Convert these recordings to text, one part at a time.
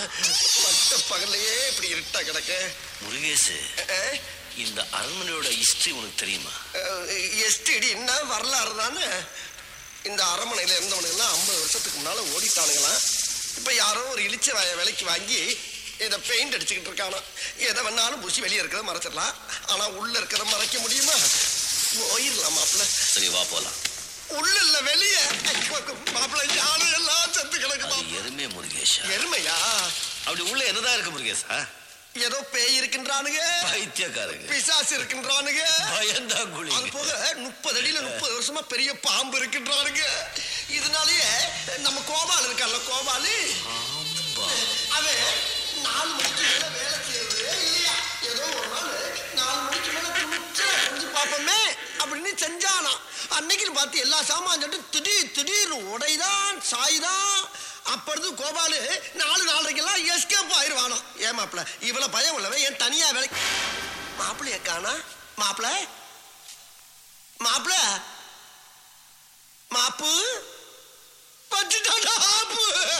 மத்த பகல்லையே இப்படி இருட்டா கிடக்க முருகேசு அஹ், இந்த அரண்மனையோட ஹிஸ்டரி உனக்கு தெரியுமா அஹ், எஸ்டிடி என்ன வரலாறு தானே இந்த அரண்மனையில இருந்தவனுங்கெல்லாம் ஐம்பது வருஷத்துக்கு முன்னால ஓடிட்டானுங்களாம் இப்ப யாரோ ஒரு இளிச்ச வாய விலைக்கு வாங்கி இதை பெயிண்ட் அடிச்சுக்கிட்டு இருக்கானா எதை வேணாலும் பூசி வெளியே இருக்கிறத மறைச்சிடலாம் ஆனா உள்ள இருக்கிறத மறைக்க முடியுமா போயிடலாம் மாப்பிள்ள சரி வா போலாம் உள்ள இல்ல வெளியே மாப்பிள்ள யாரும் எல்லாம் செத்து கிடக்கு அது மாப்பிள்ளை. எருமே முருகேஷா எருமையா அப்படி உள்ள என்னதான் இருக்கு முருகேசா ஏதோ பேய் இருக்கின்றானுங்க பைத்தியக்காரங்க பிசாசு இருக்கின்றானுங்க பயந்தா அது குழி போக முப்பது அடியில முப்பது வருஷமா பெரிய பாம்பு இருக்கின்றானுங்க இதனாலயே நம்ம கோபால் இருக்கான்ல கோபாலு ஆம்பா அவன் நாலு மணிக்கு மேல வேலை செய்யறது இல்லையா ஏதோ ஒரு நாள் நாலு மணிக்கு மேல துணிச்சா செஞ்சு பார்ப்போமே அப்படின்னு செஞ்சானாம் அன்னைக்கு பார்த்து எல்லா சாமான் சொல்லிட்டு திடீர் திடீர்னு உடைதான் சாய்தான் அப்ப இருந்து கோபாலு நாலு நாலரைக்கெல்லாம் எஸ்கேப் ஆயிடுவானாம் ஏன் மாப்பிள இவ்வளவு பயம் உள்ளவன் ஏன் தனியா வேலை மாப்பிள்ளைய காணா மாப்பிள மாப்பிள மாப்பு பச்சுட்டாடா ஆப்பு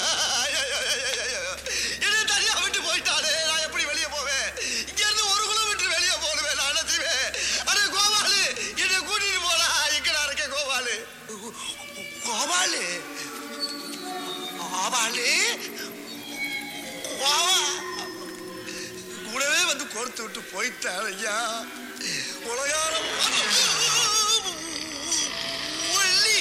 என்ன தனியா விட்டு போயிட்டானே நான் எப்படி வெளியே போவேன் இங்க இருந்து ஒரு கிலோமீட்டர் வெளியே போடுவேன் நான் நினைச்சுவேன் அடே கோபாலு என்னை கூட்டிட்டு போடா எங்கடா இருக்க கோபாலு கோபாலு கோபாலு கோவா கூடவே வந்து கொடுத்து விட்டு போயிட்டான் ஐயா உலகாரம் ஒல்லி